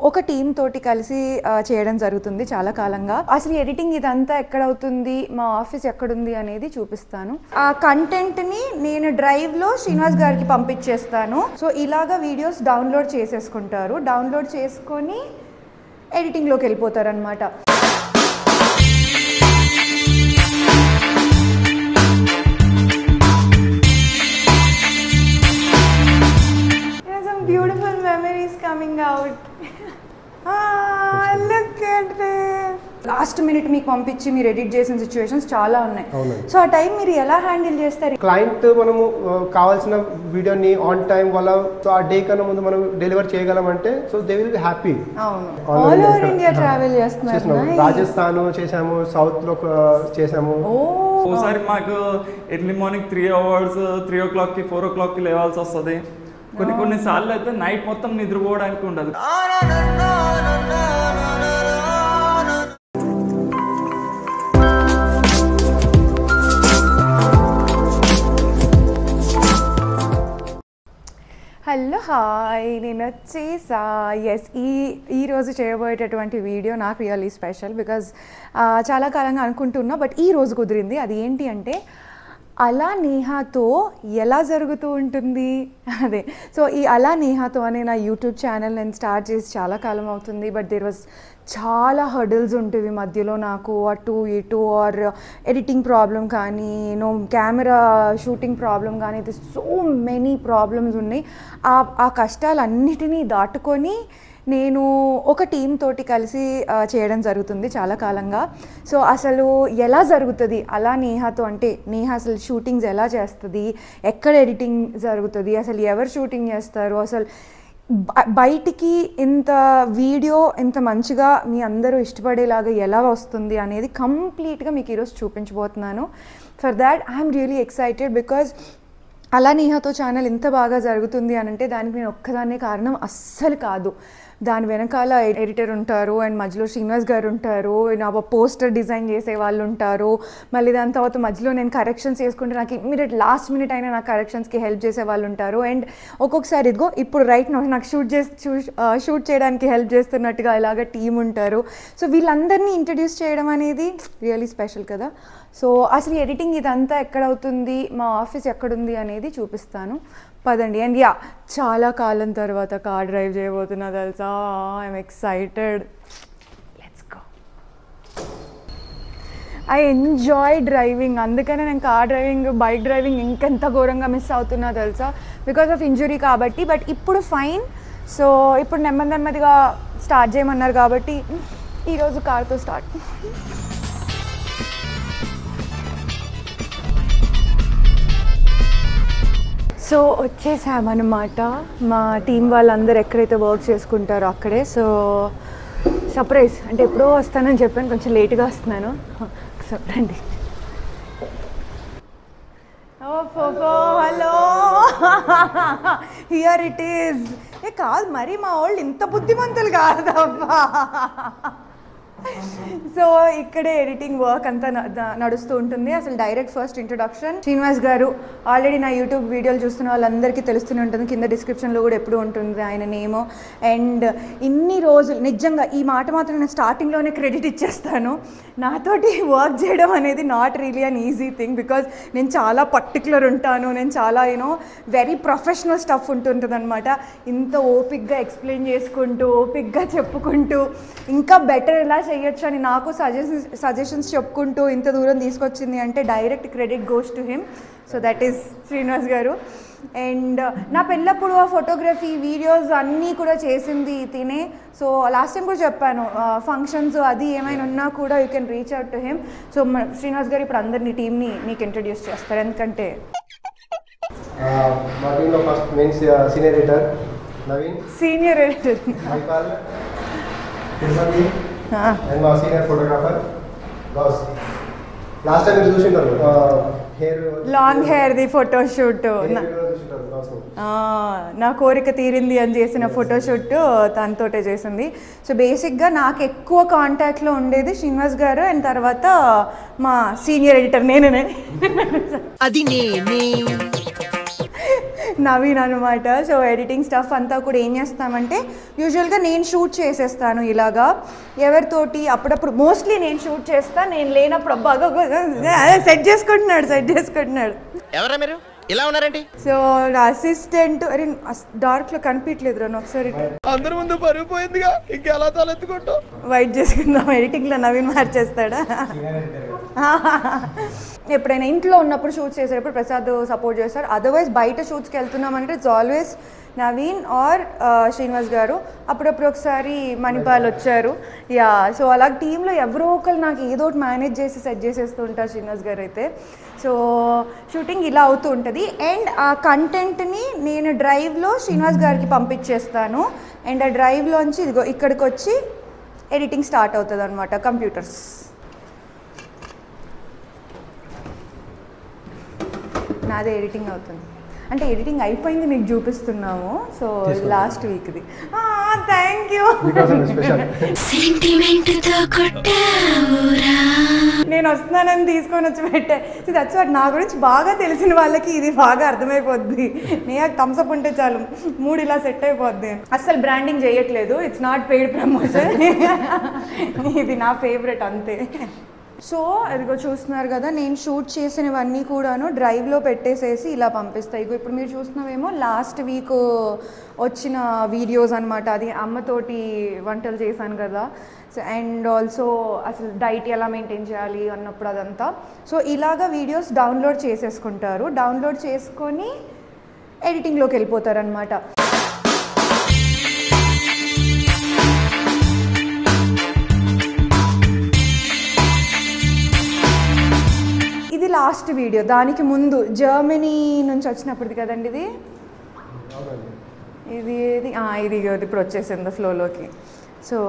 ఒక టీమ్ తోటి కలిసి ఆ, చేయడం జరుగుతుంది చాలా కాలంగా అసలు ఎడిటింగ్ ఇదంతా ఎక్కడ అవుతుంది మా ఆఫీస్ ఎక్కడుంది అనేది చూపిస్తాను ఆ కంటెంట్ని నేను డ్రైవ్లో శ్రీనివాస్ గారికి పంపించేస్తాను సో ఇలాగా వీడియోస్ డౌన్లోడ్ చేసేసుకుంటారు డౌన్లోడ్ చేసుకొని ఎడిటింగ్లోకి వెళ్ళిపోతారు అనమాట some beautiful memories coming out. ah, look at this. Last minute మీకు పంపించి మీరు ఎడిట్ చేసిన సిచ్యువేషన్స్ చాలా ఉన్నాయి అవునండి. సో ఆ టైం మీరు ఎలా హ్యాండిల్ చేస్తారు క్లయింట్ మనము ఆ, కావాల్సిన వీడియోని ఆన్ టైం వల్ల సో ఆ డే కన్నా ముందు మనం డెలివర్ చేయగలమంటే so they will be happy అవును All all over over India. India Ah. Travel చేస్తున్నారు చేసినాము Nice. రాజస్థాన్ చేసాము సౌత్ లో ఆ, చేసాము ఓ ఒకసారి మాకు early morning three hours three ఓ క్లాక్కి ఫోర్ ఓ క్లాక్కి లేవాల్సి వస్తుంది కొన్ని కొన్ని సార్లు అయితే నైట్ మొత్తం నిద్రపోవడానికి ఉండదు హలో హాయ్ నేను వచ్చేసా ఎస్ ఈ ఈరోజు చేయబోయేటటువంటి వీడియో నాకు రియల్లీ స్పెషల్ బికాజ్ చాలా కాలంగా అనుకుంటున్నా బట్ ఈ రోజు కుదిరింది అది ఏంటి అంటే అలా నేహాతో ఎలా జరుగుతూ ఉంటుంది అదే సో ఈ అలా నేహాతో అనే నా యూట్యూబ్ ఛానల్ నేను స్టార్ట్ చేసి చాలా కాలం అవుతుంది బట్ దేర్ వాజ్ చాలా హర్డిల్స్ ఉంటుంది మధ్యలో నాకు అటు ఇటు ఆర్ ఎడిటింగ్ ప్రాబ్లం కానీ నో కెమెరా షూటింగ్ ప్రాబ్లం కానీ ఇది సో మెనీ ప్రాబ్లమ్స్ ఉన్నాయి ఆ ఆ కష్టాలన్నిటినీ దాటుకొని నేను ఒక టీం తోటి కలిసి ఆ, చేయడం జరుగుతుంది చాలా కాలంగా సో అసలు ఎలా జరుగుతుంది అలా నేహాతో అంటే నేహా అసలు షూటింగ్స్ ఎలా చేస్తుంది ఎక్కడ ఎడిటింగ్ జరుగుతుంది అసలు ఎవరు షూటింగ్ చేస్తారు అసలు బ- బయటికి ఇంత వీడియో ఇంత మంచిగా మీ అందరూ ఇష్టపడేలాగా ఎలా వస్తుంది అనేది కంప్లీట్గా మీకు ఈరోజు చూపించబోతున్నాను for that I'm really excited because అలా నేహాతో ఛానల్ ఇంత బాగా జరుగుతుంది అని అంటే దానికి నేను ఒక్కదాన్నే కారణం అస్సలు కాదు దాని వెనకాల ఎడిటర్ ఉంటారు అండ్ మధ్యలో శ్రీనివాస్ గారు ఉంటారు నా పోస్టర్ డిజైన్ చేసే వాళ్ళు ఉంటారు మళ్ళీ దాని తర్వాత మధ్యలో నేను కరెక్షన్స్ చేసుకుంటే నాకు ఇమ్మీడియట్ లాస్ట్ మినిట్ అయినా నాకు కరెక్షన్స్కి హెల్ప్ చేసే వాళ్ళు ఉంటారు అండ్ ఒక్కొక్కసారి ఇదిగో ఇప్పుడు రైట్ నాకు షూట్ చేసి షూట్ చేయడానికి హెల్ప్ చేస్తున్నట్టుగా ఇలాగ టీం ఉంటారు సో వీళ్ళందరినీ ఇంట్రడ్యూస్ చేయడం అనేది రియలీ స్పెషల్ కదా సో అసలు ఎడిటింగ్ ఇదంతా ఎక్కడ అవుతుంది మా ఆఫీస్ ఎక్కడుంది అనేది చూపిస్తాను పదండి అండ్ యా చాలా కాలం తర్వాత కార్ డ్రైవ్ చేయబోతున్నా తెలుసా I'm excited let's go I enjoy driving అందుకనే నేను కార్ డ్రైవింగ్ బైక్ డ్రైవింగ్ ఇంకెంత ఘోరంగా మిస్ అవుతున్నా తెలుసా బికాస్ ఆఫ్ ఇంజురీ కాబట్టి బట్ ఇప్పుడు ఫైన్ సో ఇప్పుడు నెమ్మది నెమ్మదిగా స్టార్ట్ చేయమన్నారు కాబట్టి ఈరోజు కార్తో స్టార్ట్ సో వచ్చేసామన్నమాట మా టీం వాళ్ళందరూ ఎక్కడైతే వర్క్ చేసుకుంటారో అక్కడే సో సర్ప్రైజ్ అంటే ఎప్పుడో వస్తానని చెప్పాను కొంచెం లేట్గా వస్తున్నాను సో రండి hello here it is a కాదు మరి మా వాళ్ళు ఇంత బుద్ధిమంతులు కాదబ్బా సో ఇక్కడే ఎడిటింగ్ వర్క్ అంతా న- ద- నడుస్తూ ఉంటుంది అసలు డైరెక్ట్ ఫస్ట్ ఇంట్రొడక్షన్ శ్రీనివాస్ గారు ఆల్రెడీ నా యూట్యూబ్ వీడియోలు చూస్తున్న వాళ్ళందరికీ తెలుస్తూనే ఉంటుంది కింద డిస్క్రిప్షన్లో కూడా ఎప్పుడు ఉంటుంది ఆయన నేమ్ అండ్ ఇన్ని రోజులు నిజంగా ఈ మాట మాత్రం నేను స్టార్టింగ్లోనే క్రెడిట్ ఇచ్చేస్తాను నాతోటి వర్క్ చేయడం అనేది not really an easy thing because నేను చాలా పర్టికులర్ ఉంటాను నేను చాలా యూనో వెరీ ప్రొఫెషనల్ స్టఫ్ ఉంటుంటుంది అనమాట ఇంత ఓపిక్గా ఎక్స్ప్లెయిన్ చేసుకుంటూ ఓపిక్గా చెప్పుకుంటూ ఇంకా బెటర్ ఎలా చేయొచ్చు అని నాకు సజెషన్స్ సజెషన్స్ చెప్పుకుంటూ ఇంత దూరం తీసుకొచ్చింది అంటే direct credit goes to him so that is Srinivas garu and నా పెళ్ళప్పుడు ఆ ఫోటోగ్రఫీ వీడియోస్ అన్నీ కూడా చేసింది తినే సో లాస్ట్ టైం కూడా చెప్పాను ఫంక్షన్స్ అది ఏమైనా ఉన్నా కూడా you can reach out to him so Srinivas garu ఇప్పుడు అందరినీ టీమ్ని మీకు ఇంట్రడ్యూస్ చేస్తారు ఎందుకంటే ఆ, మా టీంలో first main senior editor Naveen senior editor Maipal Tirupati and మా senior photographer Ghouse last time మీరు చూసింటారు హెయిర్ లాంగ్ హెయిర్ది ఫోటోషూట్ చూసింటారు గౌస్ నా కోరిక తీరింది అని చేసిన ఫోటోషూట్ తనతోటే చేసింది సో బేసిక్గా నాకు ఎక్కువ కాంటాక్ట్లో ఉండేది శ్రీనివాస్ గారు అండ్ తర్వాత మా సీనియర్ ఎడిటర్ నేనే అది నేనే నవీన్ అనమాట సో ఎడిటింగ్ స్టఫ్ అంతా కూడా ఏం చేస్తామంటే యూజువల్గా నేను షూట్ చేసేస్తాను ఇలాగా ఎవరితోటి అప్పుడప్పుడు మోస్ట్లీ నేను షూట్ చేస్తా నేను లేనప్పుడు బాగా సెట్ చేసుకుంటున్నాడు సెట్ చేసుకుంటున్నాడు ఎవరా మీరు ఇలా ఉన్నారేంటి సో అసిస్టెంట్ అరే డార్క్లో కనిపించలేదు రా ఒకసారి అందరి ముందు పరుగు పోయిందిగా ఇంకెలా తలెత్తుకుంటావు వైట్ చేసుకుందాం ఎడిటింగ్లో నవీన్ మార్చేస్తాడా ఎప్పుడైనా ఇంట్లో ఉన్నప్పుడు షూట్స్ చేసేటప్పుడు ప్రసాద్ సపోర్ట్ చేస్తాడు అదర్వైజ్ బయట షూట్స్కి వెళ్తున్నాం అంటే it's always Naveen or Srinivas garu అప్పుడప్పుడు ఒకసారి మణిపాల్ వచ్చారు యా సో అలా టీంలో ఎవరో ఒకరు నాకు ఏదో ఒకటి మేనేజ్ చేసి సెట్ చేసేస్తూ ఉంటారు శ్రీనివాస్ గారు అయితే సో షూటింగ్ ఇలా అవుతూ ఉంటుంది అండ్ ఆ కంటెంట్ని నేను డ్రైవ్లో శ్రీనివాస్ గారికి పంపించేస్తాను అండ్ ఆ డ్రైవ్లోంచి ఇదిగో ఇక్కడికి వచ్చి ఎడిటింగ్ స్టార్ట్ అవుతుంది అనమాట కంప్యూటర్స్ నాదే ఎడిటింగ్ అవుతుంది అంటే ఎడిటింగ్ అయిపోయింది మీకు చూపిస్తున్నాము సో లాస్ట్ వీక్ది థ్యాంక్ యూ మీకోసం స్పెషల్ సెంటిమెంట్ తో కొట్టావురా నేను వస్తున్నానని తీసుకొని వచ్చి పెట్టా దట్స్ వాట్ నా గురించి బాగా తెలిసిన వాళ్ళకి ఇది బాగా అర్థమైపోద్ది నేను థమ్స్అప్ ఉంటే చాలు మూడు ఇలా సెట్ అయిపోద్ది అస్సలు బ్రాండింగ్ చేయట్లేదు ఇట్స్ నాట్ పెయిడ్ ప్రమోషన్ ఇది నా ఫేవరెట్ అంతే సో అదిగో చూస్తున్నారు కదా నేను షూట్ చేసినవన్నీ కూడాను డ్రైవ్లో పెట్టేసేసి ఇలా పంపిస్తాయి ఇగో ఇప్పుడు మీరు చూస్తున్నావేమో లాస్ట్ వీక్ వచ్చిన వీడియోస్ అనమాట అది అమ్మతోటి వంటలు చేశాను కదా సో అండ్ ఆల్సో అసలు డైట్ ఎలా మెయింటైన్ చేయాలి అన్నప్పుడు అదంతా సో ఇలాగా వీడియోస్ డౌన్లోడ్ చేసేసుకుంటారు డౌన్లోడ్ చేసుకొని ఎడిటింగ్లోకి వెళ్ళిపోతారు అనమాట ఇది లాస్ట్ వీడియో దానికి ముందు జర్మనీ నుంచి వచ్చినప్పటిది కదండి ఇది ఇది ఇది ఆ, ఇది ఇగో ఇప్పుడు వచ్చేసింది ఫ్లోలోకి so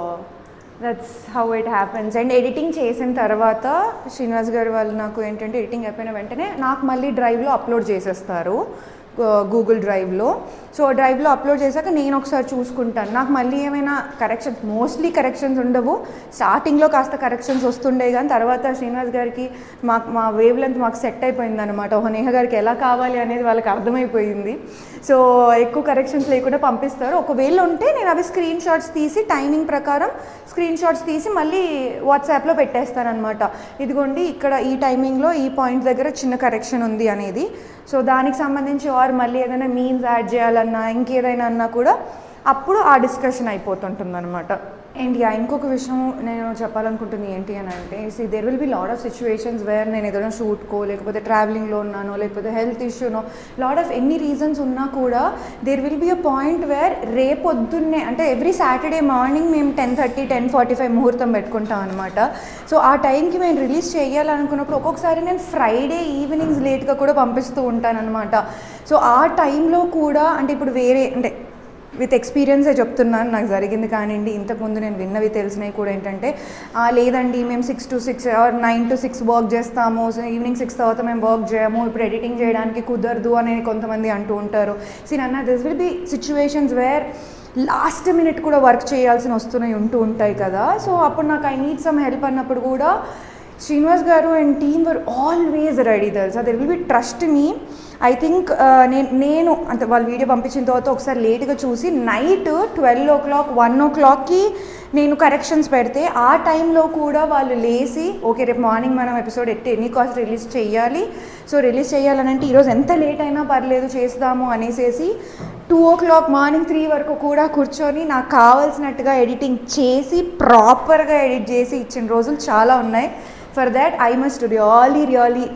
that's how it happens and editing చేసిన తర్వాత శ్రీనివాస్ గారు వాళ్ళు నాకు ఏంటంటే ఎడిటింగ్ అయిపోయిన వెంటనే నాకు మళ్ళీ డ్రైవ్లో అప్లోడ్ చేసేస్తారు గూగుల్ డ్రైవ్లో సో డ్రైవ్లో అప్లోడ్ చేశాక నేను ఒకసారి చూసుకుంటాను నాకు మళ్ళీ ఏమైనా కరెక్షన్స్ మోస్ట్లీ కరెక్షన్స్ ఉండవు స్టార్టింగ్లో కాస్త కరెక్షన్స్ వస్తుండే కానీ తర్వాత శ్రీనివాస్ గారికి మాకు మా వేవ్ లెంత్ మాకు సెట్ అయిపోయింది అనమాట ఓహో నేహ గారికి ఎలా కావాలి అనేది వాళ్ళకి అర్థమైపోయింది సో ఎక్కువ కరెక్షన్స్ లేకుండా పంపిస్తారు ఒకవేళ ఉంటే నేను అవి స్క్రీన్ షాట్స్ తీసి టైమింగ్ ప్రకారం స్క్రీన్ షాట్స్ తీసి మళ్ళీ వాట్సాప్లో పెట్టేస్తాను అనమాట ఇదిగోండి ఇక్కడ ఈ టైమింగ్లో ఈ పాయింట్ దగ్గర చిన్న కరెక్షన్ ఉంది అనేది సో దానికి సంబంధించి ఆర్ మళ్ళీ ఏదైనా మీన్స్ యాడ్ చేయాలన్నా ఇంకేదైనా అన్నా కూడా అప్పుడు ఆ డిస్కషన్ అయిపోతుంటుంది అనమాట అండ్ యా ఇంకొక విషయం నేను చెప్పాలనుకుంటుంది ఏంటి అని అంటే see there will be lot of situations where నేను ఏదైనా షూట్కో లేకపోతే ట్రావెలింగ్లో ఉన్నానో లేకపోతే హెల్త్ ఇష్యూనో లాడ్ ఆఫ్ ఎన్ని రీజన్స్ ఉన్నా కూడా there will be a point where రేపొద్దున్నే అంటే ఎవ్రీ సాటర్డే మార్నింగ్ మేము ten thirty ten forty five ముహూర్తం పెట్టుకుంటాం అనమాట సో ఆ టైంకి మేము రిలీజ్ చేయాలనుకున్నప్పుడు ఒక్కొక్కసారి నేను ఫ్రైడే ఈవినింగ్స్ లేట్గా కూడా పంపిస్తూ ఉంటానన్నమాట సో ఆ టైంలో కూడా అంటే ఇప్పుడు వేరే అంటే విత్ ఎక్స్పీరియన్సే చెప్తున్నాను నాకు జరిగింది కానివ్వండి ఇంతకుముందు నేను విన్నవి తెలిసినవి కూడా ఏంటంటే "ఆ, లేదండి మేము six to six or nine to six work చేస్తాము సో ఈవినింగ్ సిక్స్ తర్వాత మేము వర్క్ చేయము ఇప్పుడు ఎడిటింగ్ చేయడానికి కుదరదు అని కొంతమంది అంటూ ఉంటారు సీ అన్న this will be situations where last minute కూడా వర్క్ చేయాల్సిన వస్తున్నాయి ఉంటూ ఉంటాయి కదా సో అప్పుడు నాకు ఐ నీడ్ సమ్ హెల్ప్ అన్నప్పుడు కూడా Srinivas garu and team were always ready తెలుసా there will be trust me I think నేను నేను అంటే వాళ్ళు వీడియో పంపించిన తర్వాత ఒకసారి లేట్గా చూసి night twelve o'clock one ఓ క్లాక్కి నేను కరెక్షన్స్ పెడితే ఆ టైంలో కూడా వాళ్ళు లేచి ఓకే రేపు మార్నింగ్ మనం ఎపిసోడ్ ఎట్టి ఎన్ని కాస్ట్ రిలీజ్ చేయాలి సో రిలీజ్ చేయాలని అంటే ఈరోజు ఎంత లేట్ అయినా పర్లేదు చేస్తాము అనేసేసి two o'clock morning three వరకు కూడా కూర్చొని నాకు కావాల్సినట్టుగా ఎడిటింగ్ చేసి ప్రాపర్గా ఎడిట్ చేసి ఇచ్చిన రోజులు చాలా ఉన్నాయి for that I must really really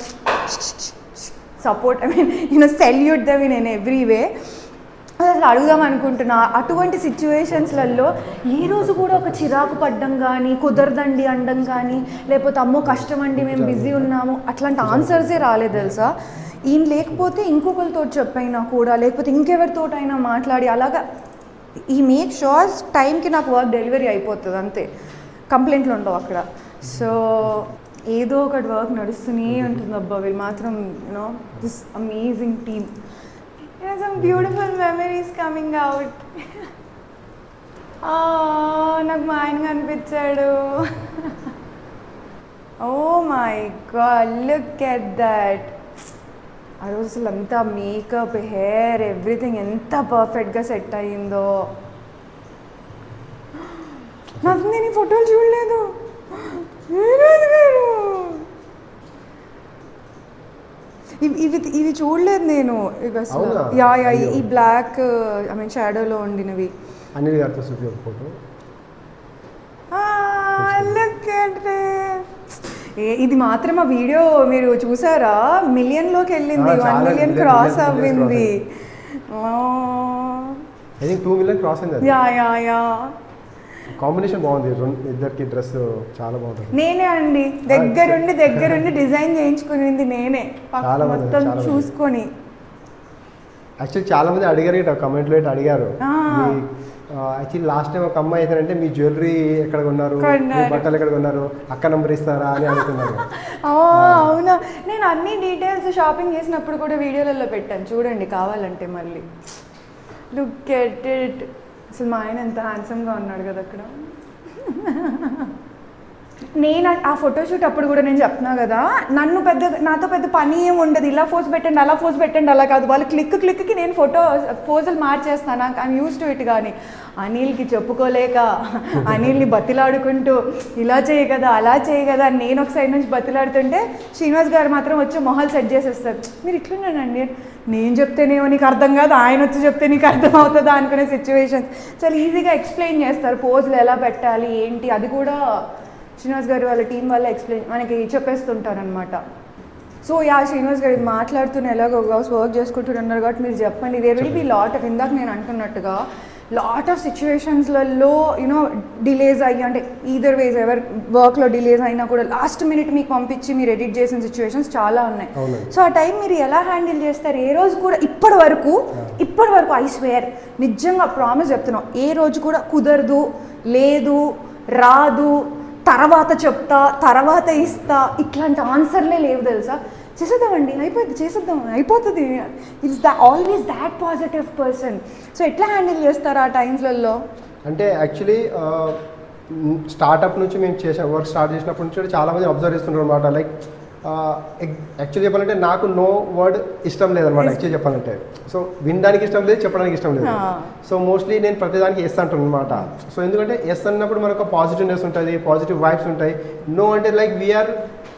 support I mean you know salute them in and every way అసలు అడుగుదాం అనుకుంటున్నా అటువంటి సిచ్యువేషన్స్లలో ఏ రోజు కూడా ఒక చిరాకు పడ్డం కానీ కుదరదండి అనడం కానీ లేకపోతే అమ్మో కష్టం అండి మేము బిజీ ఉన్నాము అట్లాంటి ఆన్సర్సే రాలేదు తెలుసా ఈయన లేకపోతే ఇంకొకరితో చెప్పైనా కూడా లేకపోతే ఇంకెవరితోటైనా మాట్లాడి అలాగా ఈ మేక్ షోర్స్ టైంకి నాకు వర్క్ డెలివరీ అయిపోతుంది అంతే కంప్లైంట్లు ఉండవు అక్కడ సో ఏదో ఒకటి వర్క్ నడుస్తూనే ఉంటుంది అబ్బా వీళ్ళు మాత్రం you know this amazing team some beautiful memories coming out నాకు మా ఆయన కనిపించాడు oh my god look at that ఆ రోజు అసలు అంతా మేకప్ హెయిర్ ఎవ్రీథింగ్ ఎంత పర్ఫెక్ట్గా సెట్ అయ్యిందో నాకు నేను ఈ ఫోటోలు చూడలేదు శ్రీనివాస్ గారు ఇవి ఇవి ఇవి చూడలేదు నేను ఇవి అసలు అవునా? యా యా ఈ- అయ్యో. ఈ బ్లాక్ ఐ మీన్ షాడోలో ఉండినవి అనిల్ గారితో చూపి ఒక ఫోటో look at it. ఏ ఇది మాత్రం ఆ వీడియో మీరు చూసారా మిలియన్ లోకి వెళ్ళింది ఆ, వన్ చాలా million million, cross million, million అవ్వింది I think two million cross అయింది అది యా యా యా కాంబినేషన్ బాగుంది రెండు ఇద్దరికి డ్రెస్ చాలా బాగుంటుంది నేనే అండి దగ్గరుండి దగ్గరుండి డిజైన్ చేయించుకునింది నేనే పక్క చాలా మంది, మొత్తం చాలా మంది. చూసుకొని యాక్చువల్లీ చాలా మంది అడిగారు ఇట కమెంట్లో ఇటు అడిగారు ఆ. యాక్చువల్లీ లాస్ట్ టైం ఒక అమ్మాయి ఏంటంటే మీ జ్యువెలరీ ఎక్కడ కొన్నారు మీ కొన్నారు. బట్టలు ఎక్కడ కొన్నారు అక్క నంబర్ ఇస్తారా అని అడుగుతున్నారు ఆ, అవునా నేను అన్ని డీటెయిల్స్ షాపింగ్ చేసినప్పుడు కూడా వీడియోలలో పెట్టాను చూడండి కావాలంటే మళ్ళీ లుక్ ఎట్ ఇట్ అసలు మా ఆయన ఎంత హ్యాండ్సమ్గా ఉన్నాడు కదా అక్కడ నేను ఆ- ఆ ఫోటోషూట్ అప్పుడు కూడా నేను చెప్తున్నా కదా నన్ను పెద్ద నాతో పెద్ద పని ఏం ఉండదు ఇలా ఫోజ్ పెట్టండి అలా ఫోజ్ పెట్టండి అలా కాదు వాళ్ళు క్లిక్ క్లిక్కి నేను ఫోటో పోజులు మార్చేస్తాను నాకు ఐమ్ యూస్ టు ఇట్ కానీ అనిల్కి చెప్పుకోలేక అనిల్ని బతిలాడుకుంటూ ఇలా చేయ కదా అలా చేయ కదా అని నేను ఒక సైడ్ నుంచి బతిలాడుతుంటే శ్రీనివాస్ గారు మాత్రం వచ్చి మొహాలు సెట్ చేసేస్తారు మీరు ఇట్లున్నానండి నేను చెప్తేనేమో నీకు అర్థం కాదు ఆయన వచ్చి చెప్తే నీకు అర్థం అవుతుందా అనుకునే సిచ్యువేషన్స్ చాలా ఈజీగా ఎక్స్ప్లెయిన్ చేస్తారు పోజులు ఎలా పెట్టాలి ఏంటి అది కూడా శ్రీనివాస్ గారు వాళ్ళ టీం వల్ల ఎక్స్ప్లెయిన్ మనకి చెప్పేస్తుంటారు అనమాట సో యా శ్రీనివాస్ గారు ఇది మాట్లాడుతూనే ఎలాగో వర్క్ చేసుకుంటున్నారు కాబట్టి మీరు చెప్పండి there will be lot of ఇందాక నేను అంటున్నట్టుగా లాట్ ఆఫ్ సిచ్యువేషన్స్లలో యూనో డిలేస్ అయ్యి అంటే ఈదర్ వేస్ ఎవర్ వర్క్లో డిలేస్ అయినా కూడా లాస్ట్ మినిట్ మీకు పంపించి మీరు ఎడిట్ చేసిన సిచ్యువేషన్స్ చాలా ఉన్నాయి అవునండి. సో ఆ టైం మీరు ఎలా హ్యాండిల్ చేస్తారు ఏ రోజు కూడా ఇప్పటి వరకు ఇప్పటి వరకు ఐ స్వేర్ నిజంగా ప్రామిస్ చెప్తున్నాం ఏ రోజు కూడా కుదరదు లేదు రాదు తర్వాత చెప్తా తర్వాత ఇస్తా ఇట్లాంటి ఆన్సర్లే లేవు తెలుసా చేసేద్దామండి అయిపోద్ది చేసేద్దాం అయిపోతుంది it's the always that positive person so ఎట్లా హ్యాండిల్ చేస్తారు ఆ టైమ్స్లలో అంటే యాక్చువల్లీ స్టార్ట్అప్ నుంచి మేము చేసాం వర్క్ స్టార్ట్ చేసినప్పటి నుంచి కూడా చాలా మంది అబ్జర్వ్ చేస్తుంటారు అనమాట లైక్ యాక్చువల్లీ చెప్పాలంటే నాకు నో వర్డ్ ఇష్టం లేదనమాట యాక్చువల్లీ చెప్పాలంటే సో వినడానికి ఇష్టం లేదు చెప్పడానికి ఇష్టం లేదు Ah. సో మోస్ట్లీ నేను ప్రతిదానికి ఎస్ అంటాను అనమాట సో ఎందుకంటే ఎస్ అన్నప్పుడు మనకు పాజిటివ్నెస్ ఉంటుంది పాజిటివ్ వైబ్స్ ఉంటాయి నో అంటే లైక్ వీఆర్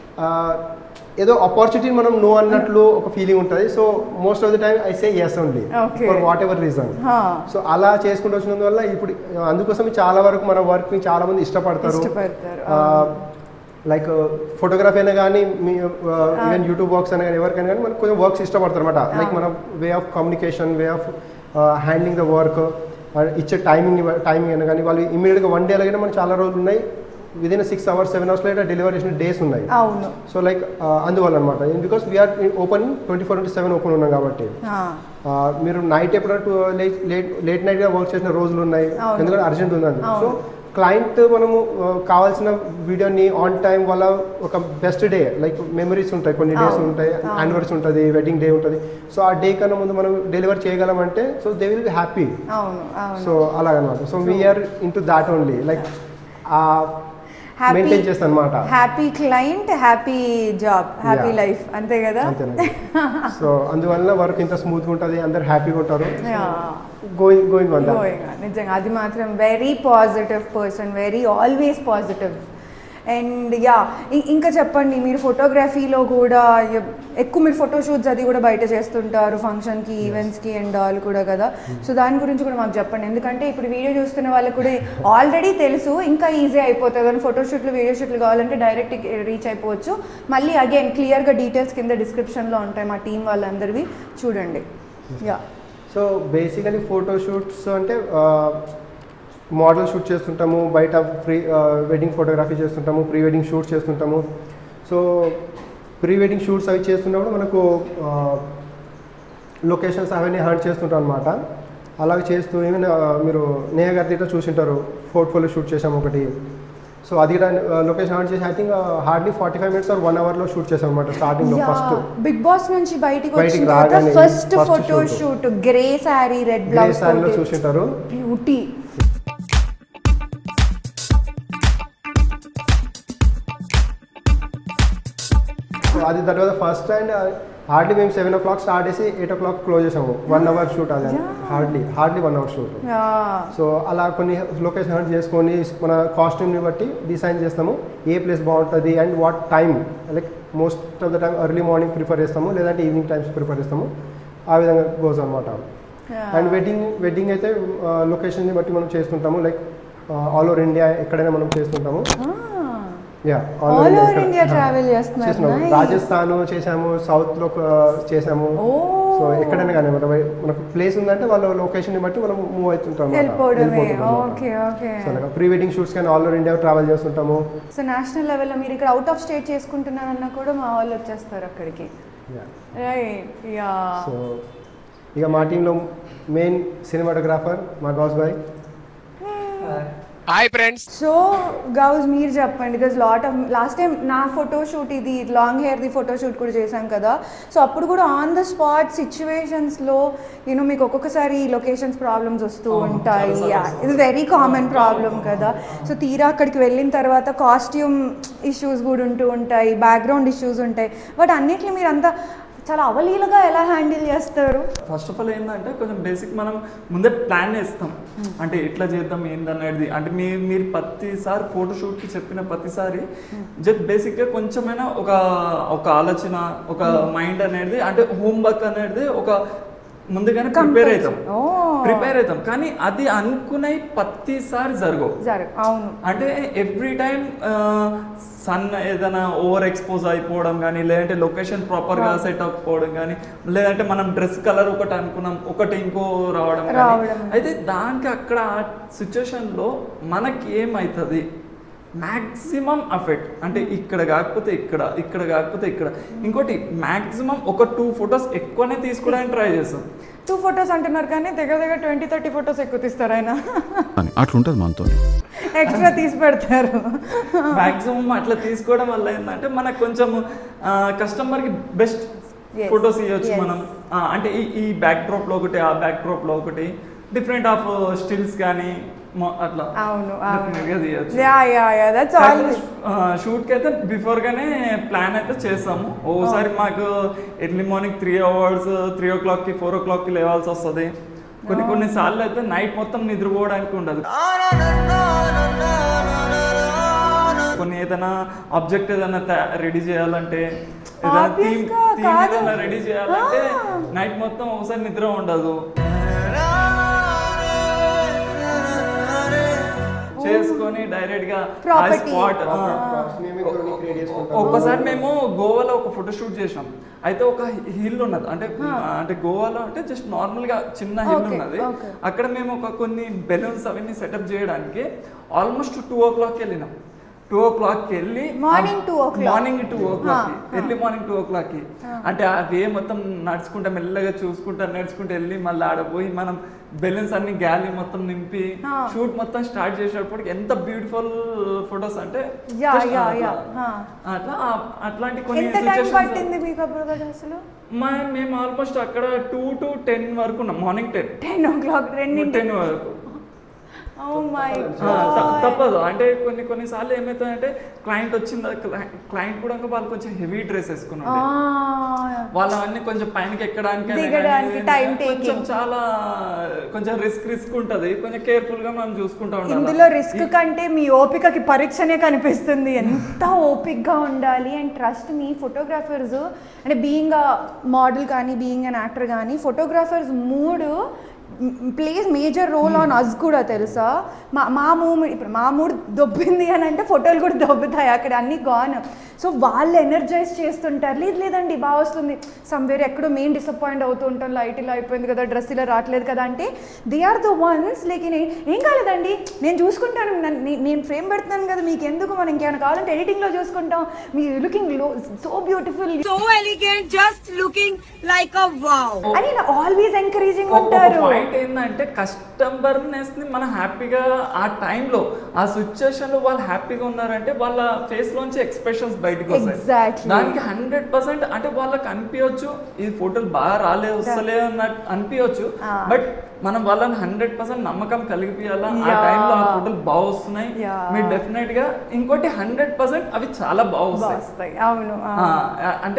ఏదో ఆపర్చునిటీ మనం నో అన్నట్లు ఒక ఫీలింగ్ ఉంటుంది so most of the time I say yes only Okay. For whatever reason so అలా చేసుకుంటూ వచ్చినందువల్ల ఇప్పుడు అందుకోసం చాలా వరకు మన వర్క్ని చాలా మంది ఇష్టపడతారు ఇష్టపడతారు, లైక్ ఫోటోగ్రఫీ అయినా కానీ మీ ఈవెన్ యూట్యూబ్ వర్క్స్ అయినా కానీ ఎవరికైనా కానీ మనకు కొంచెం వర్క్స్ ఇష్టపడతారు అనమాట లైక్ మన way of communication way of handling the work ఇచ్చే టైమింగ్ టైమింగ్ అయినా కానీ వాళ్ళు ఇమీడియట్గా వన్ డే అలాగే మనకు చాలా రోజులు ఉన్నాయి within six hours seven hours later delivery చేసిన డేస్ ఉన్నాయి అవును సో లైక్ అందువల్ల అనమాట because we are open twenty four into seven open ఉన్నాం కాబట్టి ఆ, ఆ, మీరు నైట్ ఎప్పుడైనా లేట్ లేట్ లేట్ నైట్గా వర్క్ చేసిన రోజులు ఉన్నాయి అవును. ఎందుకంటే అర్జెంట్ ఉందండి అవును. సో క్లయింట్ మనము ఆ, కావాల్సిన వీడియోని ఆన్ టైం వల్ల ఒక బెస్ట్ డే లైక్ మెమరీస్ ఉంటాయి కొన్ని డేస్ అవును. ఉంటాయి అవును. యానివర్సరీ ఉంటుంది వెడ్డింగ్ డే ఉంటుంది సో ఆ డే కన్నా ముందు మనం డెలివర్ చేయగలమంటే so they will be happy అవును అవును సో అలాగనమాట so we are into that only like ఆ Happy- మెయింటైన్ చేస్తాను అనమాట happy client happy job happy Yeah. Life అంతే కదా అంతేనండి సో అందువల్ల వర్క్ ఇంత స్మూత్గా ఉంటుంది అందరు హ్యాపీగా ఉంటారు Yeah. Going going one Going on. నిజంగా అది మాత్రం very positive person very always positive and yeah ఇంకా చెప్పండి మీరు ఫోటోగ్రఫీలో కూడా ఎ- ఎక్కువ మీరు ఫోటోషూట్స్ అది కూడా బయట చేస్తుంటారు ఫంక్షన్కి ఈవెంట్స్కి అండ్ ఆల్ కూడా కదా సో దాని గురించి కూడా మాకు చెప్పండి ఎందుకంటే ఇప్పుడు వీడియో చూస్తున్న వాళ్ళకి కూడా ఆల్రెడీ తెలుసు ఇంకా ఈజీ అయిపోతుంది కానీ ఫోటోషూట్లు వీడియో షూట్లు కావాలంటే డైరెక్ట్ రీచ్ అయిపోవచ్చు మళ్ళీ అగైన్ క్లియర్గా డీటెయిల్స్ కింద డిస్క్రిప్షన్లో ఉంటాయి మా టీం వాళ్ళందరివి చూడండి yeah so basically photo shoots అంటే మోడల్ షూట్ చేస్తుంటాము బయట ప్రీ వెడ్డింగ్ ఫోటోగ్రఫీ చేస్తుంటాము ప్రీ వెడ్డింగ్ షూట్స్ చేస్తుంటాము సో ప్రీ వెడ్డింగ్ షూట్స్ అవి చేస్తున్నప్పుడు మనకు లొకేషన్స్ అవన్నీ హంట్ చేస్తుంటాం అనమాట అలాగే చేస్తూ ఏమైనా మీరు నేహ గారి ఇట్లా చూసింటారు పోర్ట్ఫోలియో షూట్ చేసాము ఒకటి సో అది లొకేషన్ హంట్ చేసి I think hardly forty five minutes or one అవర్లో షూట్ చేసాం అనమాట స్టార్టింగ్లో ఫస్ట్ బిగ్ బాస్ నుంచి బయటికి బయటికి వచ్చిన తర్వాత రాగానే first first photo shoot. Shoot grey sari red grey blouse శారీలో చూసింటారు బ్యూటీ సో అది that was first and hardly మేము సెవెన్ ఓ క్లాక్ స్టార్ట్ చేసి ఎయిట్ ఓ క్లాక్ క్లోజ్ చేసాము వన్ అవర్ షూట్ అది hardly hardly one hour shoot so అలా కొన్ని location hunt చేసుకొని మన కాస్ట్యూమ్ని బట్టి డిసైన్ చేస్తాము ఏ ప్లేస్ బాగుంటుంది and what time like most of the time early morning prefer చేస్తాము లేదంటే ఈవినింగ్ టైమ్స్ ప్రిఫర్ చేస్తాము ఆ విధంగా గోస్ అనమాట అండ్ వెడ్డింగ్ వెడ్డింగ్ అయితే లొకేషన్ని బట్టి మనం చేస్తుంటాము లైక్ ఆల్ ఓవర్ ఇండియా ఎక్కడైనా మనం చేస్తుంటాము yeah All over India travel చేస్తున్నారు. Nice. రాజస్థాన్ చేసాము సౌత్ లో ఆ, చేసాము Oh. సో ఎక్కడైనా కానీ మన మనకు ప్లేస్ ఉందంటే వాళ్ళ లొకేషన్ ని బట్టి మనం మూవ్ అవుతుంటాం అన్నమాట. వెళ్ళిపోవడమే వెళ్ళిపోతుంటాం అన్నమాట. ఓకే ఓకే సో అలాగా ప్రీ వెడ్డింగ్ షూట్స్ కానీ ఆల్ ఓవర్ ఇండియా ట్రావెల్ చేస్తుంటాము సో నేషనల్ లెవెల్లో మీరు ఇక్కడ అవుట్ ఆఫ్ స్టేట్ చేసుకుంటున్నారన్నా కూడా మా వాళ్ళు వచ్చేస్తారు అక్కడికి Yeah. రైట్ యా సో ఇక మా టీంలో మెయిన్ సినిమాటోగ్రాఫర్ మా గౌస్ బాయ్ హాయ్ ఫ్రెండ్స్ సో గౌజ్ మీరు చెప్పండి because lot of last time నా ఫోటో షూట్ ఇది లాంగ్ హెయిర్ది ఫోటో షూట్ కూడా చేశాం కదా సో అప్పుడు కూడా ఆన్ ద స్పాట్ సిచ్యువేషన్స్లో యూనో మీకు ఒక్కొక్కసారి లొకేషన్స్ ప్రాబ్లమ్స్ వస్తూ ఉంటాయి ఇది వెరీ కామన్ ప్రాబ్లం కదా సో తీరా అక్కడికి వెళ్ళిన తర్వాత కాస్ట్యూమ్ ఇష్యూస్ కూడా ఉంటూ ఉంటాయి బ్యాక్గ్రౌండ్ ఇష్యూస్ ఉంటాయి బట్ అన్నిటిని మీరు అంతా చాలా అవలీలగా ఎలా హ్యాండిల్ చేస్తారు ఫస్ట్ ఆఫ్ ఆల్ ఏంటంటే కొంచెం బేసిక్ మనం ముందే ప్లాన్ చేస్తాం అంటే ఎట్లా చేద్దాం ఏందనేది అంటే మీ మీరు ప్రతిసారి ఫోటోషూట్కి చెప్పిన ప్రతిసారి జస్ట్ బేసిక్గా కొంచెమైనా ఒక ఒక ఆలోచన ఒక మైండ్ అనేది అంటే హోంవర్క్ అనేది ఒక ముందుగానే ప్రిపేర్ అవుతాం ఓ. ప్రిపేర్ అవుతాం కానీ అది అనుకునే ప్రతిసారి జరగవు జరు అవును అంటే ఎవ్రీ టైం సన్ ఏదైనా ఓవర్ ఎక్స్పోజ్ అయిపోవడం కానీ లేదంటే లొకేషన్ ప్రాపర్గా సెట్ అవ్వకపోవడం కానీ లేదంటే మనం డ్రెస్ కలర్ ఒకటి అనుకున్నాం ఒకటి ఇంకో రావడం కానీ రావడం. అయితే దానికి అక్కడ ఆ సిచ్యువేషన్లో మనకి ఏమవుతుంది మ్యాక్సిమం అఫెక్ట్ అంటే ఇక్కడ కాకపోతే ఇక్కడ ఇక్కడ కాకపోతే ఇక్కడ ఇంకోటి మ్యాక్సిమం ఒక టూ ఫొటోస్ ఎక్కువనే తీసుకోవడానికి ట్రై చేస్తాం టూ ఫొటోస్ అంటున్నారు కానీ దగ్గర దగ్గర ట్వంటీ థర్టీ ఫొటోస్ ఎక్కువ తీస్తారు ఆయన అని అట్లుంటుంది మనతో ఎక్స్ట్రా తీసి పెడతారు మాక్సిమం అట్లా తీసుకోవడం వల్ల ఏంటంటే మనకు కొంచెం కస్టమర్కి బెస్ట్ Yes, ఫొటోస్ ఇవ్వచ్చు yes. మనం ఆ, అంటే ఈ ఈ బ్యాక్ డ్రాప్లో ఒకటి ఆ బ్యాక్ డ్రాప్లో ఒకటి డిఫరెంట్ ఆఫ్ స్టిల్స్ కానీ మొ- అట్లా అవును Definitely గా అవును తీయొచ్చు yeah yeah yeah that's all షూట్కి అయితే బిఫోర్ గానే ప్లాన్ అయితే చేస్తాము ఓసారి మాకు early morning three hours three ఓ క్లాక్కి ఫోర్ ఓ క్లాక్కి లేవాల్సి వస్తుంది కొన్ని కొన్ని సార్లు అయితే నైట్ మొత్తం నిద్రపోవడానికి ఉండదు కొన్ని ఏదైనా ఆబ్జెక్ట్ ఏదైనా రెడీ చేయాలంటే ఏదైనా Obvious థీమ్ గా థీమ్ కాదు. ఏదైనా రెడీ చేయాలంటే Ah. నైట్ మొత్తం ఒకసారి నిద్ర ఉండదు చేసుకొని డైరెక్ట్ గా Property. స్పాట్ Props ని మేము కొన్ని create చేసుకుంటాము. ఒక్కసారి మేము గోవాలో ఒక ఫోటో షూట్ చేసినాం అయితే ఒక హిల్ ఉన్నది అంటే అంటే గోవాలో అంటే జస్ట్ నార్మల్ గా చిన్న హిల్ Okay, ఉన్నది okay. అక్కడ మేము ఒక కొన్ని బెలూన్స్ అవన్నీ సెటప్ చేయడానికి ఆల్మోస్ట్ టూ ఓ క్లాక్ వెళ్ళినాం టూ ఓ క్లాక్ వెళ్ళి Morning 2 o'clock. Morning two o'clock Ah, ah. Early morning two o'clock అంటే ఆ వే మొత్తం నడుచుకుంటా మెల్లగా చూసుకుంటా నడుచుకుంటూ వెళ్ళి మళ్ళీ ఆడపోయి మనం బెలూన్స్ అన్ని గ్యాలరీ మొత్తం నింపి Ah. షూట్ మొత్తం స్టార్ట్ చేసేటప్పుడు ఎంత బ్యూటిఫుల్ ఫొటోస్ అంటే Yeah, just yeah, అట్లా. yeah. Ah. అట్లా ఆ- అట్లాంటి కొన్ని ఎంత టైం situations- పట్టింది మీకు అప్పుడు అసలు మా మేము ఆల్మోస్ట్ అక్కడ టూ టు టెన్ వరకు ఉన్నాం morning ten ten o'clock రెండింటి టెన్ వరకు ఓ మై ఆ, త- తప్పదు అంటే కొన్ని కొన్ని సార్లు ఏమవుతుందంటే క్లయింట్ వచ్చింది క్లయింట్ కూడా వాళ్ళు కొంచెం హెవీ డ్రెస్ వేసుకుని ఉండే. వాళ్ళవన్నీ కొంచెం పైనకి ఎక్కడానికి అయినా దిగడానికి కానీ time కొంచెం taking. చాలా కొంచెం రిస్క్ రిస్క్ ఉంటది కొంచెం కేర్ఫుల్ గా మనం చూసుకుంటా ఉండాలి ఇందులో రిస్క్ కంటే మీ ఓపికకి పరీక్షనే కనిపిస్తుంది ఎంత ఓపిక్గా ఉండాలి అండ్ ట్రస్ట్ మీ ఫోటోగ్రాఫర్స్ అంటే బీయింగ్ మోడల్ కానీ బీయింగ్ అన్ యాక్టర్ కానీ ఫోటోగ్రాఫర్స్ మూడు plays major role on us కూడా తెలుసా మా మా మూడ్ ఇప్పుడు మా మూడ్ దొబ్బింది అని అంటే ఫోటోలు కూడా దొబ్బుతాయి అక్కడ అన్నీ గాన్ సో వాళ్ళు ఎనర్జైజ్ చేస్తుంటారు లేదు లేదండి బాగా వస్తుంది సమ్వేర్ ఎక్కడో మెయిన్ డిసప్పాయింట్ అవుతూ ఉంటాం లైట్ ఇలా అయిపోయింది కదా డ్రెస్ ఇలా రావట్లేదు కదా అంటే they are the ones like ఏం కాలేదండి నేను చూసుకుంటాను నన్ను- నే- నేను ఫ్రేమ్ పెడుతున్నాను కదా మీకు ఎందుకు మనం ఇంకేమైనా కావాలంటే ఎడిటింగ్లో చూసుకుంటాం మీ లుకింగ్ లో so beautiful so elegant, just looking like a wow. అని ఆల్వేస్ ఎంకరేజింగ్ ఒక ఉంటారు పాయింట్ ఏంటంటే కస్టమర్నెస్ ని మనం హ్యాపీగా ఆ టైంలో ఆ సిచ్యుయేషన్ లో వాళ్ళు హ్యాపీగా ఉన్నారంటే వాళ్ళ ఫేస్ లోంచి ఎక్స్ప్రెషన్స్ బయటకు వస్తాయి Exactly. దానికి హండ్రెడ్ పర్సెంట్ అంటే వాళ్ళకి అనిపించచ్చు ఈ ఫోటోలు బాగా రాలే వస్తలే అన్నట్టు అనిపించచ్చు Ah. బట్ మనం వాళ్ళని హండ్రెడ్ పర్సెంట్ నమ్మకం కలిగిపియాలా ఆ Yeah. టైంలో ఆ ఫోటోలు బాగా వస్తున్నాయి Yeah. మీరు డెఫినెట్ గా ఇంకోటి హండ్రెడ్ పర్సెంట్ అవి చాలా బాగా వస్తాయి వస్తాయి అవును ఆ. ఆ, అంటే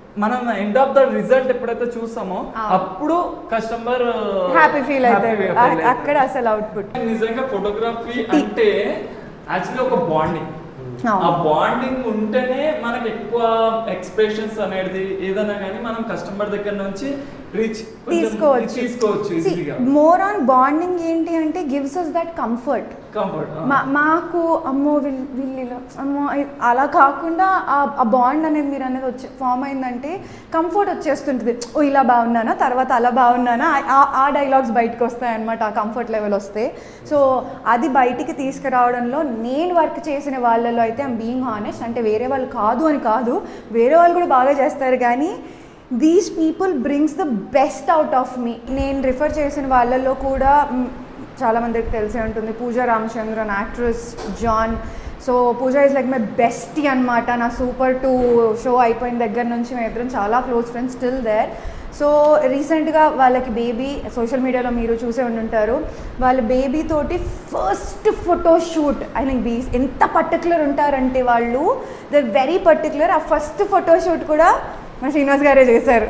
మనం ఎండ్ ఆఫ్ ద రిజల్ట్ ఎప్పుడైతే చూస్తామో అప్పుడు కస్టమర్ హ్యాపీ ఫీల్ అవుతాడు అ- అక్కడ అసలు అవుట్పుట్ నిజంగా ఫోటోగ్రఫీ అంటే యాక్చువల్లీ ఒక బాండింగ్ అవును. ఆ బాండింగ్ ఉంటేనే మనకి ఎక్కువ ఎక్స్ప్రెషన్స్ అనేది ఏదైనా కానీ మనం కస్టమర్ దగ్గర నుంచి రీచ్ తీసుకోవచ్చు తీసుకోవచ్చు ఈజీగా మోర్ ఆన్ బాండింగ్ ఏంటి అంటే gives us that comfort comfort మా మాకు అమ్మో వీళ్ళు వీళ్ళు ఇలా అమ్మో ఇ- అలా కాకుండా ఆ- ఆ బాండ్ అనేది మీరు అనేది వచ్చే ఫామ్ అయిందంటే కంఫర్ట్ వచ్చేస్తుంటుంది ఓ ఇలా బాగున్నానా తర్వాత అలా బాగున్నానా ఆ- ఆ- ఆ డైలాగ్స్ బయటకు వస్తాయి అనమాట ఆ కంఫర్ట్ లెవెల్ వస్తే సో అది బయటికి తీసుకురావడంలో నేను వర్క్ చేసిన వాళ్ళలో అయితే ఐమ్ బీయింగ్ హానెస్ట్ అంటే వేరే వాళ్ళు కాదు అని కాదు వేరే వాళ్ళు కూడా బాగా చేస్తారు కానీ these people brings the best out of me నేను రిఫర్ చేసిన వాళ్ళలో కూడా మ్, చాలా మందికి తెలిసే ఉంటుంది Pooja Ramachandran actress John so Pooja is like my bestie అనమాట నా సూపర్ టూ షో అయిపోయిన దగ్గర నుంచి మేము ఇద్దరం చాలా close friends still there so రీసెంట్గా వాళ్ళకి బేబీ సోషల్ మీడియాలో మీరు చూసే ఉండుంటారు వాళ్ళ బేబీ తోటి first photo shoot I think be ఎంత పర్టికులర్ ఉంటారంటే వాళ్ళు ద వెరీ పర్టికులర్ ఆ ఫస్ట్ ఫోటో షూట్ కూడా మా శ్రీనివాస్ గారే చేశారు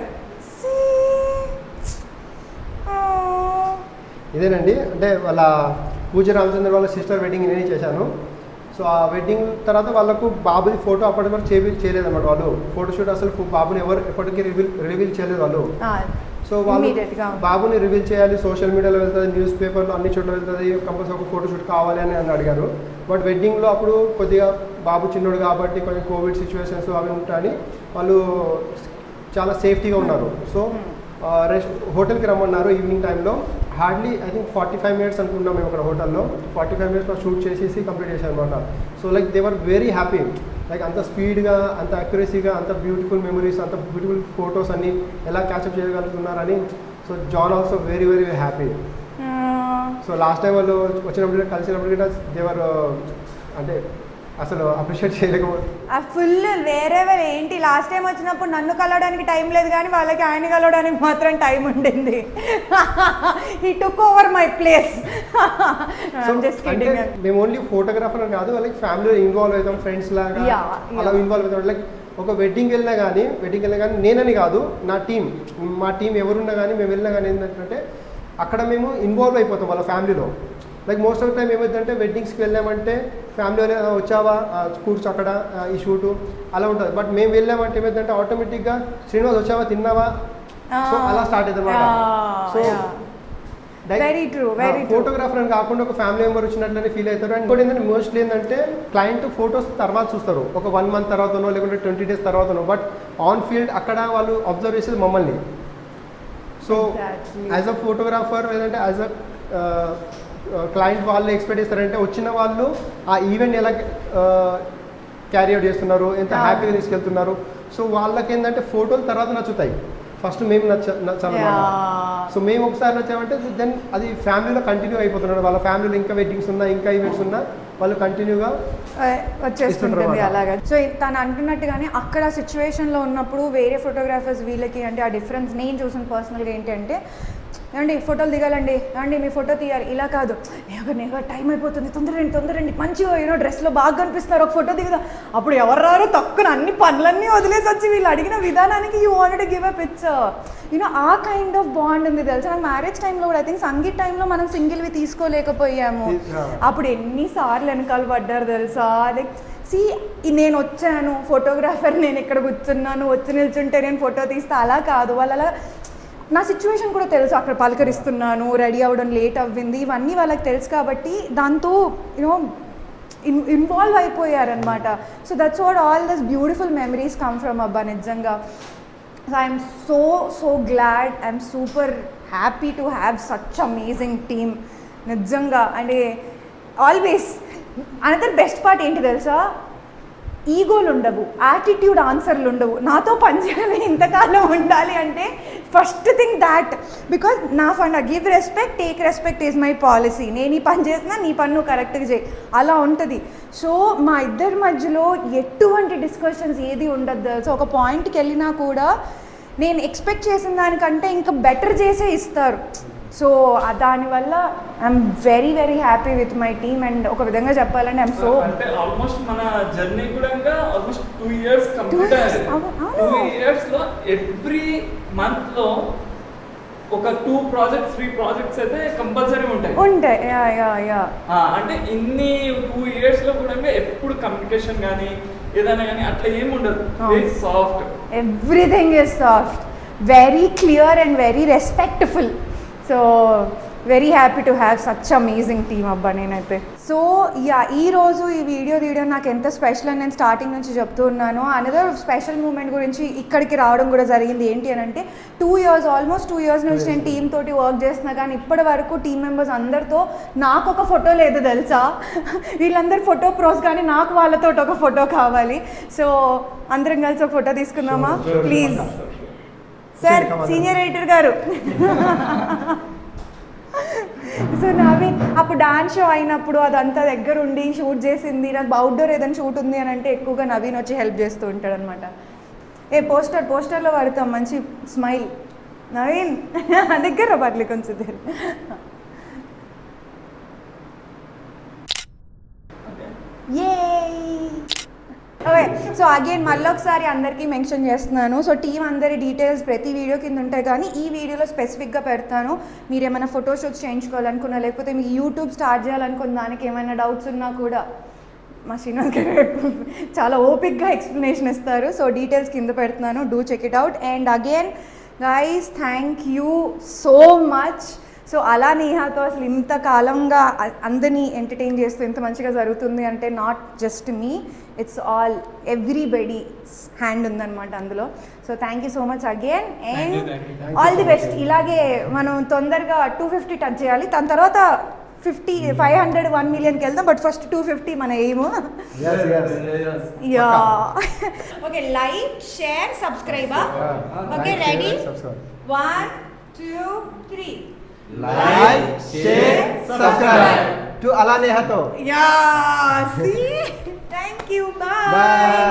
ఇదేనండి అంటే వాళ్ళ పూజ రామచంద్ర వాళ్ళ సిస్టర్ వెడ్డింగ్ నేనే చేశాను సో ఆ వెడ్డింగ్ తర్వాత వాళ్ళకు బాబుది ఫోటో అప్పటి వరకు చేపి చేయలేదన్నమాట వాళ్ళు ఫోటోషూట్ అసలు ఫు- బాబుని ఎవరు ఎప్పటికీ రివీల్ రివీల్ చేయలేదు వాళ్ళు సో వాళ్ళు Immediate గా. బాబుని రివీల్ చేయాలి సోషల్ మీడియాలో వెళ్తుంది న్యూస్ పేపర్లో అన్ని చోట్ల వెళ్తుంది కంపల్సరీ ఒక ఫోటోషూట్ కావాలి అని అని అడిగారు బట్ వెడ్డింగ్లో అప్పుడు కొద్దిగా బాబు చిన్నోడు కాబట్టి కొంచెం కోవిడ్ సిచ్యువేషన్స్ అవి ఉంటాయని వాళ్ళు చాలా సేఫ్టీగా ఉన్నారు సో రెస్ట్ హోటల్కి రమ్మన్నారు ఈవినింగ్ టైంలో hardly I think forty five minutes అనుకున్నాం మేము అక్కడ హోటల్లో ఫార్టీ ఫైవ్ మినిట్స్లో షూట్ చేసేసి కంప్లీట్ చేశాను అనమాట so like they were very happy like అంత స్పీడ్గా అంత అక్యురసీగా అంత బ్యూటిఫుల్ మెమరీస్ అంత బ్యూటిఫుల్ ఫొటోస్ అన్ని ఎలా క్యాచప్ చేయగలుగుతున్నారని so John also very very happy so last time వాళ్ళు వచ్చినప్పుడు కలిసినప్పుడు కూడా దేవర్ అంటే అసలు అప్రిషియేట్ చేయలేకపోతే ఆ ఫుల్ వేరే వేరే ఏంటి లాస్ట్ టైం వచ్చినప్పుడు నన్ను కలవడానికి టైం లేదు కానీ వాళ్ళకి ఆయన కలవడానికి మాత్రం టైం ఉండింది ఈ took over my place so అంటే మేము ఓన్లీ ఫోటోగ్రాఫర్ కాదు వాళ్ళకి ఫ్యామిలీలో ఇన్వాల్వ్ అవుతాం ఫ్రెండ్స్ లాగా Yeah, అలా yeah. ఇన్వాల్వ్ అవుతాం లైక్ ఒక వెడ్డింగ్ వెళ్ళినా కానీ వెడ్డింగ్ వెళ్ళినా కానీ నేనని కాదు నా టీం మా టీం ఎవరున్నా కానీ మేము వెళ్ళినా కానీ ఏంటంటే అక్కడ మేము ఇన్వాల్వ్ అయిపోతాం వాళ్ళ ఫ్యామిలీలో లైక్ మోస్ట్ ఆఫ్ టైం ఏమైందంటే వెడ్డింగ్స్కి వెళ్ళామంటే ఫ్యామిలీ వాళ్ళు "ఆ, వచ్చావా ఆ, కూర్చో అక్కడ ఆ, ఈ షూటు అలా ఉంటుంది బట్ మేము వెళ్ళామంటే ఏమైందంటే ఆటోమేటిక్గా శ్రీనివాస్ వచ్చావా తిన్నావా సో అలా స్టార్ట్ అవుతుంది అనమాట so Very true, very true. Photographer అని కాకుండా ఒక ఫ్యామిలీ మెంబర్ వచ్చినట్లనే ఫీల్ అవుతారు అండ్ ఇంకోటి ఏంటంటే మోస్ట్లీ ఏంటంటే క్లయింట్ ఫొటోస్ తర్వాత చూస్తారు ఒక వన్ మంత్ తర్వాతనో లేకుంటే ట్వంటీ డేస్ తర్వాతనో బట్ ఆన్ ఫీల్డ్ అక్కడ వాళ్ళు అబ్జర్వ్ చేసేది మమ్మల్ని so Exactly. As a photographer లేదంటే యాజ్ అ క్లయింట్ వాళ్ళు ఎక్స్పెక్ట్ చేస్తారంటే వచ్చిన వాళ్ళు ఆ ఈవెంట్ ఎలా క్యారీ అవుట్ చేస్తున్నారు ఎంత Yeah. హ్యాపీగా తీసుకెళ్తున్నారు సో వాళ్ళకి ఏంటంటే ఫోటోలు తర్వాత నచ్చుతాయి ఫస్ట్ మేము నచ్చ నచ్చాలన్నమాట Yeah. సో మేము ఒకసారి నచ్చామంటే దెన్ అది ఫ్యామిలీలో కంటిన్యూ అయిపోతున్నారు వాళ్ళ ఫ్యామిలీలో ఇంకా వెడ్డింగ్స్ ఉన్నా ఇంకా ఈవెంట్స్ ఉన్నా వాళ్ళు కంటిన్యూగా వచ్చేస్తుంటుంది ఇస్తుంటారు అలాగా సో తను అంటున్నట్టుగానే అక్కడ సిచ్యువేషన్లో ఉన్నప్పుడు వేరే ఫోటోగ్రాఫర్స్ వీళ్ళకి అంటే ఆ డిఫరెన్స్ నేను చూసిన పర్సనల్గా ఏంటి అంటే ఏమండి ఫోటోలు దిగాలండి ఏమండి మీ ఫోటో తీయాలి ఇలా కాదు నేను నేను టైం అయిపోతుంది తొందరండి తొందరండి మంచిగా యూనో డ్రెస్లో బాగా కనిపిస్తున్నారు ఒక ఫోటో దిగుదా అప్పుడు ఎవరు రారు తక్కువ అన్ని పనులన్నీ వదిలేసి వచ్చి వీళ్ళు అడిగిన విధానానికి you wanted give a picture you know ఆ కైండ్ ఆఫ్ బాండ్ ఉంది తెలుసా నాకు మ్యారేజ్ టైంలో కూడా ఐ థింక్ సంగీత్ టైంలో మనం సింగిల్వి తీసుకోలేకపోయాము Yeah. అప్పుడు ఎన్నిసార్లు వెనకాల పడ్డారు తెలుసా లైక్ సి నేను వచ్చాను ఫోటోగ్రాఫర్ నేను ఇక్కడ కూర్చున్నాను వచ్చి నిల్చుంటే నేను ఫోటో తీస్తే అలా కాదు వాళ్ళు అలా నా సిచ్యువేషన్ కూడా తెలుసు అక్కడ పలకరిస్తున్నాను రెడీ అవ్వడం లేట్ అవ్వింది ఇవన్నీ వాళ్ళకి తెలుసు కాబట్టి దాంతో యూనో ఇన్ ఇన్వాల్వ్ అయిపోయారనమాట so that's what all this beautiful memories come from అబ్బా నిజంగా so I'm so so glad I'm super happy to have such amazing team నిజంగా అంటే ఆల్వేస్ అనదర్ బెస్ట్ పార్ట్ ఏంటి తెలుసా ఈగోలు ఉండవు యాటిట్యూడ్ ఆన్సర్లు ఉండవు నాతో పనిచేయాలి ఇంతకాలం ఉండాలి అంటే ఫస్ట్ థింగ్ దాట్ బికాజ్ నా fund give respect take respect is my policy నేను ఈ పని చేసినా నీ పని నువ్వు కరెక్ట్గా చేయి అలా ఉంటుంది సో మా ఇద్దరి మధ్యలో ఎటువంటి డిస్కషన్స్ ఏది ఉండదు తెలుసు ఒక పాయింట్కి వెళ్ళినా కూడా నేను ఎక్స్పెక్ట్ చేసిన దానికంటే ఇంకా బెటర్ చేసే ఇస్తారు సో దానివల్ల I'm very very happy with my team and ఒక విధంగా చెప్పాలంటే ఐఎమ్ సో అంటే ఆల్మోస్ట్ మన జర్నీ కూడా ఇంకా almost two years complete years, అయ్యాయి అవును, టూ అవును. ఇయర్స్ లో ఎవ్రీ మంత్ లో ఒక టూ ప్రాజెక్ట్స్ త్రీ ప్రాజెక్ట్స్ అయితే కంపల్సరీ ఉంటాయి ఉంటాయి యా యా యా ఆ, అంటే ఇన్ని టూ ఇయర్స్ లో కూడా ఎప్పుడు కమ్యూనికేషన్ కానీ ఏదైనా కానీ అట్లా ఏమి ఉండదు అవును. Very soft everything is soft very clear and very respectful so very happy to have such amazing team అబ్బా నేనైతే సో యా ఈ రోజు ఈ వీడియో తీయడం నాకు ఎంత స్పెషల్ అని నేను స్టార్టింగ్ నుంచి చెప్తూ ఉన్నాను అనదర్ స్పెషల్ మూమెంట్ గురించి ఇక్కడికి రావడం కూడా జరిగింది ఏంటి అని అంటే two years almost two years నుంచి నేను టీమ్ తోటి వర్క్ చేస్తున్నా కానీ ఇప్పటి వరకు టీమ్ మెంబర్స్ అందరితో నాకు ఒక ఫోటో లేదు తెలుసా వీళ్ళందరి ఫోటో ప్రోస్ కానీ నాకు వాళ్ళతో ఒక ఫోటో కావాలి సో అందరం కలిసి ఒక ఫోటో తీసుకుందామా ప్లీజ్ సార్ సీనియర్ ఎడిటర్ గారు సో నవీన్ అప్పుడు డాన్స్ షో అయినప్పుడు అదంతా దగ్గర ఉండి షూట్ చేసింది నాకు అవుట్డోర్ ఏదైనా షూట్ ఉంది అని అంటే ఎక్కువగా నవీన్ వచ్చి హెల్ప్ చేస్తూ ఉంటాడు అనమాట ఏ పోస్టర్ పోస్టర్లో పడతాం మంచి స్మైల్ నవీన్ దగ్గర పర్లే కొంచెం దగ్గర ఓకే సో అగైన్ మళ్ళీ ఒకసారి అందరికీ మెన్షన్ చేస్తున్నాను సో టీం అందరి డీటెయిల్స్ ప్రతి వీడియో కింద ఉంటాయి కానీ ఈ వీడియోలో స్పెసిఫిక్గా పెడతాను మీరు ఏమైనా ఫోటోషూట్స్ చేయించుకోవాలనుకున్నా లేకపోతే మీకు యూట్యూబ్ స్టార్ట్ చేయాలనుకున్న దానికి ఏమైనా డౌట్స్ ఉన్నా కూడా మా శ్రీనివాస్ గారు చాలా ఓపిక్గా ఎక్స్ప్లెనేషన్ ఇస్తారు సో డీటెయిల్స్ కింద పెడుతున్నాను do check it out and again guys thank you so much so అలా నేహాతో అసలు ఇంత కాలంగా అ- అందరినీ ఎంటర్టైన్ చేస్తూ ఇంత మంచిగా జరుగుతుంది అంటే not just me it's all everybody hand ఉందన్నమాట అందులో so thank you so much again and all the best ఇలాగే మనం తొందరగా టూ ఫిఫ్టీ టచ్ చేయాలి దాని తర్వాత ఫిఫ్టీ ఫైవ్ హండ్రెడ్ వన్ మిలియన్కి వెళ్దాం బట్ ఫస్ట్ టూ ఫిఫ్టీ మన aim Yes, yes. Yeah okay like share subscribe okay ready Subscribe. One two three Like, share, subscribe to Ala Nehato. Yeah, see? Thank you. Bye. Bye.